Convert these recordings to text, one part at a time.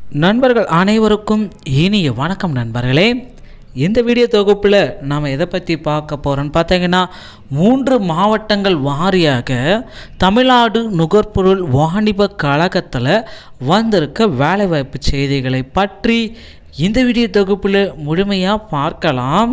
நண்பர்கள் அனைவருக்கும் இனிய வணக்கம் நண்பர்களே இந்த வீடியோ தொகுப்பில் நாம் எதை பற்றி பார்க்க போகிறோன்னு பார்த்தீங்கன்னா மூன்று மாவட்டங்கள் வாரியாக தமிழ்நாடு நுகர்பொருள் வாணிப கழகத்தில் வந்திருக்க வேலைவாய்ப்பு செய்திகளை பற்றி இந்த வீடியோ தொகுப்பில் முழுமையாக பார்க்கலாம்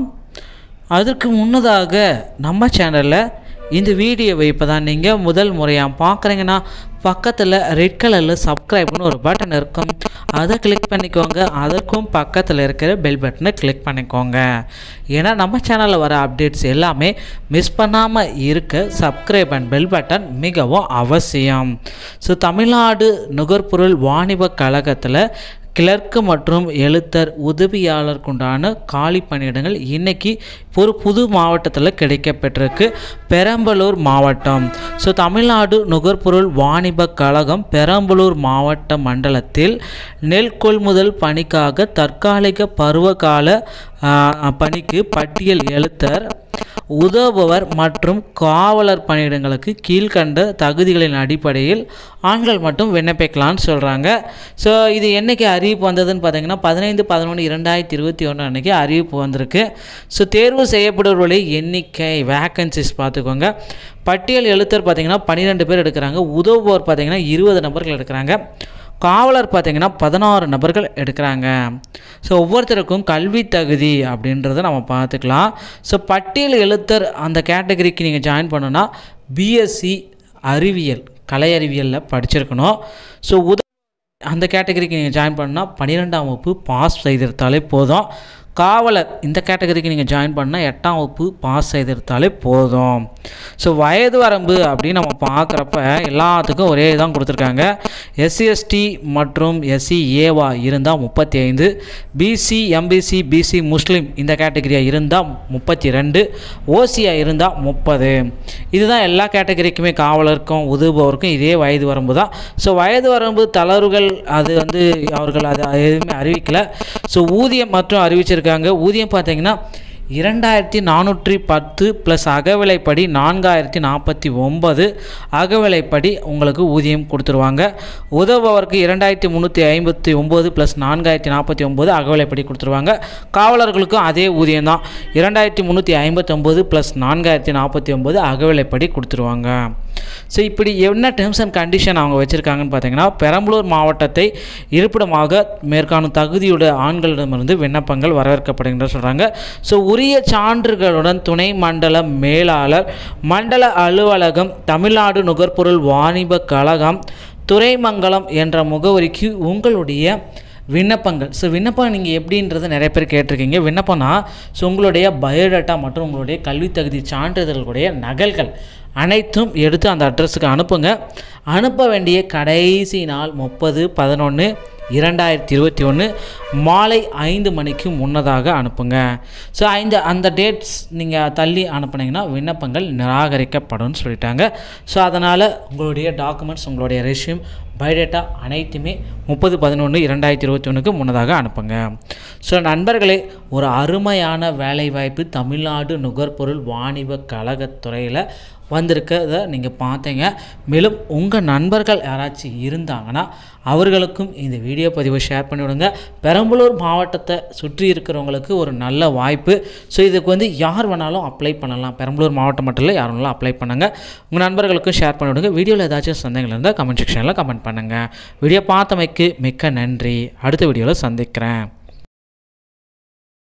அதற்கு முன்னதாக நம்ம சேனலில் இந்த வீடியோவை இப்போ தான் நீங்கள் முதல் முறையாக பார்க்குறீங்கன்னா பக்கத்தில் ரெட் கலரில் சப்ஸ்கிரைப்னு ஒரு பட்டன் இருக்கும் அதை கிளிக் பண்ணிக்கோங்க அதற்கும் பக்கத்தில் இருக்கிற பெல் பட்டனை கிளிக் பண்ணிக்கோங்க ஏன்னா நம்ம சேனலில் வர அப்டேட்ஸ் எல்லாமே மிஸ் பண்ணாமல் இருக்க சப்ஸ்கிரைப் அண்ட் பெல் பட்டன் மிகவும் அவசியம் ஸோ தமிழ்நாடு நுகர்பொருள் வாணிப கழகத்தில் கிளர்க்கு மற்றும் எழுத்தர் உதவியாளருக்குண்டான காலி பணியிடங்கள் இன்னைக்கு ஒரு புது மாவட்டத்தில் கிடைக்கப்பெற்றிருக்கு பெரம்பலூர் மாவட்டம் ஸோ தமிழ்நாடு நுகர்பொருள் வாணிப கழகம் பெரம்பலூர் மாவட்ட மண்டலத்தில் நெல் கொள்முதல் பணிக்காக தற்காலிக பருவகால ஆ, பணிக்கு பட்டியல் எழுத்தர் உதவுபவர் மற்றும் காவலர் பணியிடங்களுக்கு கீழ்கண்ட தகுதிகளின் அடிப்படையில் ஆண்கள் மட்டும் விண்ணப்பிக்கலாம்னு சொல்கிறாங்க ஸோ இது என்னைக்கு அறிவிப்பு வந்ததுன்னு பார்த்தீங்கன்னா பதினைந்து பதினொன்று இரண்டாயிரத்தி இருபத்தி ஒன்று அன்றைக்கி அறிவிப்பு வந்திருக்கு ஸோ தேர்வு செய்யப்படுபவர்களை எண்ணிக்கை வேக்கன்சிஸ் பார்த்துக்கோங்க பட்டியல் எழுத்தர் பார்த்தீங்கன்னா பன்னிரெண்டு பேர் எடுக்கிறாங்க உதவுபவர் பார்த்தீங்கன்னா இருபது நபர்கள் எடுக்கிறாங்க காவலர் பார்த்தீங்கன்னா பதினாறு நபர்கள் எடுக்கிறாங்க ஸோ ஒவ்வொருத்தருக்கும் கல்வி தகுதி அப்படின்றத நம்ம பார்த்துக்கலாம் ஸோ பட்டியல் எழுத்தர் அந்த கேட்டகரிக்கு நீங்கள் ஜாயின் பண்ணணும்னா பிஎஸ்சி அறிவியல் கலை அறிவியலில் படிச்சிருக்கணும் ஸோ உத அந்த கேட்டகரிக்கு நீங்கள் ஜாயின் பண்ணால் பன்னிரெண்டாம் வகுப்பு பாஸ் செய்திருத்தாலே போதும் காவலர் இந்த கேட்டகரிக்கு நீங்கள் ஜாயின் பண்ணால் எட்டாம் வகுப்பு பாஸ் செய்திருத்தாலே போதும் ஸோ வயது வரம்பு அப்படின்னு நம்ம பார்க்குறப்ப எல்லாத்துக்கும் ஒரே தான் கொடுத்துருக்காங்க எஸ்சிஎஸ்டி மற்றும் எஸ்சி ஏவா இருந்தால் முப்பத்தி ஐந்து பிசி எம்பிசி பிசி முஸ்லீம் இந்த கேட்டகரியாக இருந்தால் முப்பத்தி ரெண்டு ஓசியாக இருந்தால் முப்பது இதுதான் எல்லா கேட்டகரிக்குமே காவலருக்கும் உதவுபவருக்கும் இதே வயது வரம்பு தான் ஸோ வயது வரம்பு தளர்வுகள் அது வந்து அவர்கள் அது எதுவுமே அறிவிக்கல ஸோ ஊதியம் மற்றும் அறிவிச்சிருக்காங்க ஊதியம் பார்த்தீங்கன்னா இரண்டாயிரத்தி நானூற்றி பத்து ப்ளஸ் அகவிலைப்படி நான்காயிரத்தி நாற்பத்தி ஒம்பது அகவிலைப்படி உங்களுக்கு ஊதியம் கொடுத்துருவாங்க உதவுபவருக்கு இரண்டாயிரத்தி முந்நூற்றி ஐம்பத்தி ஒம்பது ப்ளஸ் நான்காயிரத்தி நாற்பத்தி ஒம்பது அகவிலைப்படி கொடுத்துருவாங்க காவலர்களுக்கும் அதே ஊதியம் தான் இரண்டாயிரத்தி முந்நூற்றி ஐம்பத்தொம்பது ப்ளஸ் நான்காயிரத்தி நாற்பத்தி ஒம்பது அகவிலைப்படி கொடுத்துருவாங்க ஸோ இப்படி என்ன டேர்ம்ஸ் அண்ட் கண்டிஷன் அவங்க வச்சுருக்காங்கன்னு பார்த்தீங்கன்னா பெரம்பலூர் மாவட்டத்தை இருப்பிடமாக மேற்காணும் தகுதியுடைய ஆண்களிடமிருந்து விண்ணப்பங்கள் வரவேற்கப்படுகின்ற சொல்கிறாங்க ஸோ உரிய சான்றுகளுடன் துணை மண்டல மேலாளர் மண்டல அலுவலகம் தமிழ்நாடு நுகர்பொருள் வாணிப கழகம் துறைமங்கலம் என்ற முகவரிக்கு உங்களுடைய விண்ணப்பங்கள் ஸோ விண்ணப்பம் நீங்கள் எப்படின்றத நிறைய பேர் கேட்டிருக்கீங்க விண்ணப்பம்னா ஸோ உங்களுடைய பயோடேட்டா மற்றும் உங்களுடைய கல்வி தகுதி சான்றிதழ்களுடைய நகல்கள் அனைத்தும் எடுத்து அந்த அட்ரஸுக்கு அனுப்புங்க அனுப்ப வேண்டிய கடைசி நாள் முப்பது பதினொன்று இரண்டாயிரத்தி இருபத்தி ஒன்று மாலை ஐந்து மணிக்கு முன்னதாக அனுப்புங்க ஸோ இந்த அந்த டேட்ஸ் நீங்கள் தள்ளி அனுப்புனீங்கன்னா விண்ணப்பங்கள் நிராகரிக்கப்படும் சொல்லிட்டாங்க ஸோ அதனால் உங்களுடைய டாக்குமெண்ட்ஸ் உங்களுடைய ரெஷ்யூம் பயோடேட்டா அனைத்துமே முப்பது பதினொன்று இரண்டாயிரத்தி இருபத்தி ஒன்றுக்கு முன்னதாக அனுப்புங்க ஸோ நண்பர்களே ஒரு அருமையான வேலைவாய்ப்பு தமிழ்நாடு நுகர்பொருள் வாணிப கழகத்துறையில் வந்திருக்கிறத நீங்கள் பார்த்தீங்க மேலும் உங்கள் நண்பர்கள் யாராச்சும் இருந்தாங்கன்னா அவர்களுக்கும் இந்த வீடியோ பதிவை ஷேர் பண்ணிவிடுங்க பெரம்பலூர் மாவட்டத்தை சுற்றி இருக்கிறவங்களுக்கு ஒரு நல்ல வாய்ப்பு ஸோ இதுக்கு வந்து யார் வேணாலும் அப்ளை பண்ணலாம் பெரம்பலூர் மாவட்டம் மட்டும் இல்லை யார் வேணாலும் அப்ளை பண்ணுங்கள் உங்கள் நண்பர்களுக்கும் ஷேர் பண்ணிவிடுங்க வீடியோவில் ஏதாச்சும் சந்தேகங்கள் இருந்தால் கமெண்ட் செக்ஷனில் கமெண்ட் பண்ணுங்கள் வீடியோ பார்த்தமைக்கு மிக்க நன்றி அடுத்த வீடியோவில் சந்திக்கிறேன்